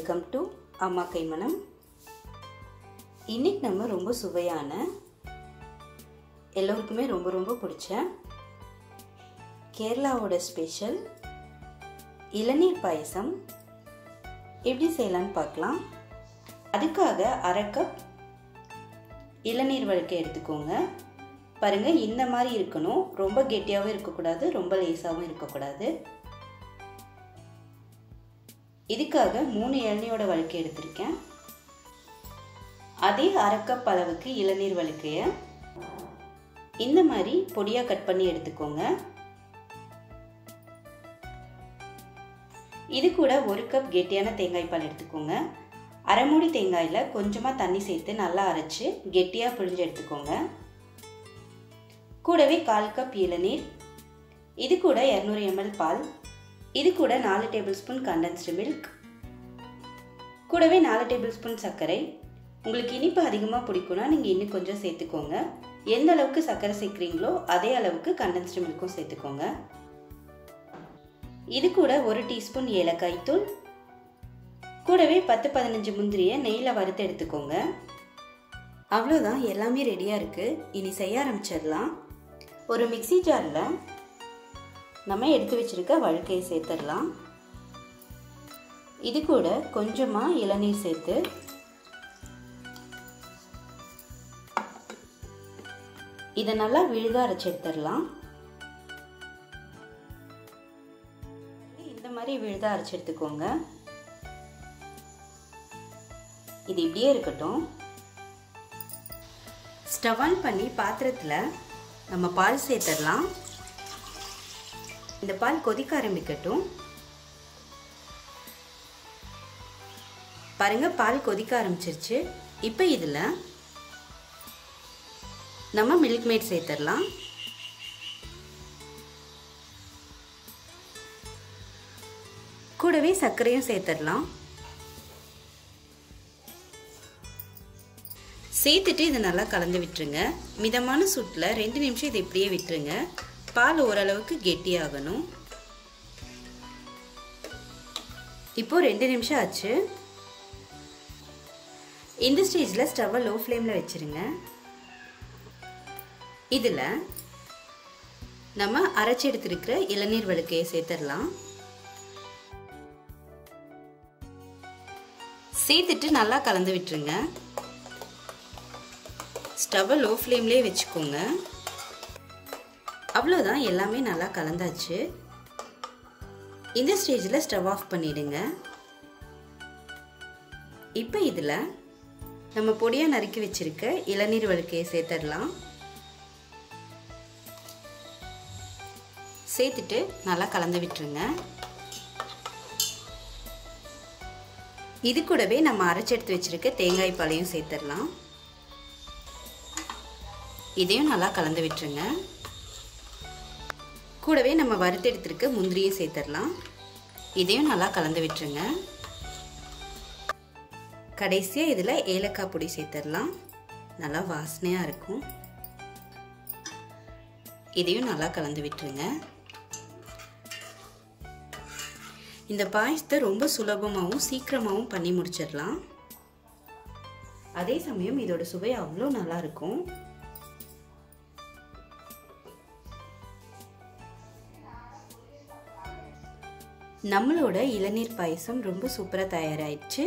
welcome to அம்மா கைமணம் இன்னைக்கு நம்ம ரொம்ப சுவையான எல்லோருக்குமே ரொம்ப ரொம்ப பிடிச்ச கேரளாவோட ஸ்பெஷல் இளநீர் பாயசம் எப்படி செய்யலான்னு பார்க்கலாம் அதுக்காக அரை கப் இளநீர் வழுக்க எடுத்துக்கோங்க பாருங்கள் இந்த மாதிரி இருக்கணும் ரொம்ப கெட்டியாகவும் இருக்கக்கூடாது ரொம்ப லேசாகவும் இருக்கக்கூடாது இதுக்காக மூணு இளநீரோட வழுக்கு எடுத்திருக்கேன் அதே அரை கப் அளவுக்கு இளநீர் வழுக்கைய இந்த மாதிரி பொடியாக கட் பண்ணி எடுத்துக்கோங்க இது கூட ஒரு கப் கெட்டியான தேங்காய் பால் எடுத்துக்கோங்க அரை மூடி தேங்காயில் கொஞ்சமாக தண்ணி சேர்த்து நல்லா அரைச்சி கெட்டியாக பிழிஞ்சு எடுத்துக்கோங்க கூடவே கால் கப் இளநீர் இது கூட இரநூறு எம்எல் பால் இது கூட நாலு டேபிள் ஸ்பூன் கண்டென்ஸ்டு மில்க் கூடவே நாலு டேபிள் ஸ்பூன் சர்க்கரை உங்களுக்கு இனிப்பு அதிகமாக பிடிக்கும்னா நீங்கள் இன்னும் கொஞ்சம் சேர்த்துக்கோங்க எந்த அளவுக்கு சர்க்கரை சேர்க்குறீங்களோ அதே அளவுக்கு கண்டென்ஸ்டு மில்க்கும் சேர்த்துக்கோங்க இது கூட ஒரு டீஸ்பூன் ஏலக்காய் தூள் கூடவே பத்து பதினஞ்சு முந்திரியை நெய்யில் வறுத்து எடுத்துக்கோங்க அவ்வளோதான் எல்லாமே ரெடியாக இருக்குது இனி செய்ய ஆரம்பிச்சிடலாம் ஒரு மிக்சி ஜாரில் நம்ம எடுத்து வச்சுருக்க வழுக்கையை சேர்த்துடலாம் இது கூட கொஞ்சமாக இளநீர் சேர்த்து இதை நல்லா விழுக அரைச்சி எடுத்துடலாம் இந்த மாதிரி விழுத அரைச்சி எடுத்துக்கோங்க இது இப்படியே இருக்கட்டும் ஸ்டவ் ஆன் பண்ணி பாத்திரத்தில் நம்ம பால் சேர்த்துடலாம் இந்த பால் கொதிக்க ஆரம்பிக்கட்டும் பாருங்க பால் கொதிக்க ஆரம்பிச்சிருச்சு இப்போ இதில் நம்ம மில்க் மேட் சேர்த்துடலாம் கூடவே சர்க்கரையும் சேர்த்துடலாம் சேர்த்துட்டு இதை நல்லா கலந்து விட்டுருங்க மிதமான சூட்டில் ரெண்டு நிமிஷம் இதை இப்படியே விட்டுருங்க பால் ஓரளவுக்கு கெட்டியாகணும் இப்போ ரெண்டு நிமிஷம் ஆச்சு இந்த ஸ்டேஜில் ஸ்டவ்வை லோ ஃப்ளேமில் வச்சுருங்க இதில் நம்ம அரைச்சி எடுத்துருக்கிற இளநீர் வழுக்கையை சேர்த்துடலாம் சேர்த்துட்டு நல்லா கலந்து விட்டுருங்க ஸ்டவ்வை லோ ஃப்ளேம்லேயே வச்சுக்கோங்க அவ்வளோதான் எல்லாமே நல்லா கலந்தாச்சு இந்த ஸ்டேஜில் ஸ்டவ் ஆஃப் பண்ணிடுங்க இப்போ இதில் நம்ம பொடியாக நறுக்கி வச்சிருக்க இளநீர் வழுக்கையை சேர்த்துடலாம் சேர்த்துட்டு நல்லா கலந்து விட்டுருங்க இது கூடவே நம்ம அரைச்செடுத்து வச்சிருக்க தேங்காய் பாலையும் சேர்த்துடலாம் இதையும் நல்லா கலந்து விட்டுருங்க கூடவே நம்ம வறுத்து எடுத்துருக்க முந்திரியும் சேர்த்துடலாம் இதையும் நல்லா கலந்து விட்டுருங்க கடைசியாக இதில் ஏலக்காய் பொடி சேர்த்துடலாம் நல்லா வாசனையாக இருக்கும் இதையும் நல்லா கலந்து விட்டுருங்க இந்த பாயசத்தை ரொம்ப சுலபமாகவும் சீக்கிரமாகவும் பண்ணி முடிச்சிடலாம் அதே சமயம் இதோட சுவை அவ்வளோ நல்லா இருக்கும் நம்மளோட இளநீர் பாயசம் ரொம்ப சூப்பராக தயாராகிடுச்சு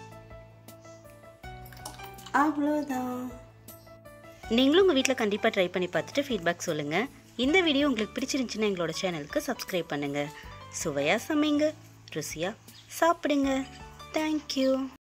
அவ்வளோதான் நீங்களும் உங்கள் வீட்டில் கண்டிப்பாக ட்ரை பண்ணி பார்த்துட்டு ஃபீட்பேக் சொல்லுங்கள் இந்த வீடியோ உங்களுக்கு பிடிச்சிருந்துச்சுன்னா எங்களோட சேனலுக்கு சப்ஸ்கிரைப் பண்ணுங்கள் சுவையாக சமைங்க ருசியாக சாப்பிடுங்க தேங்க்யூ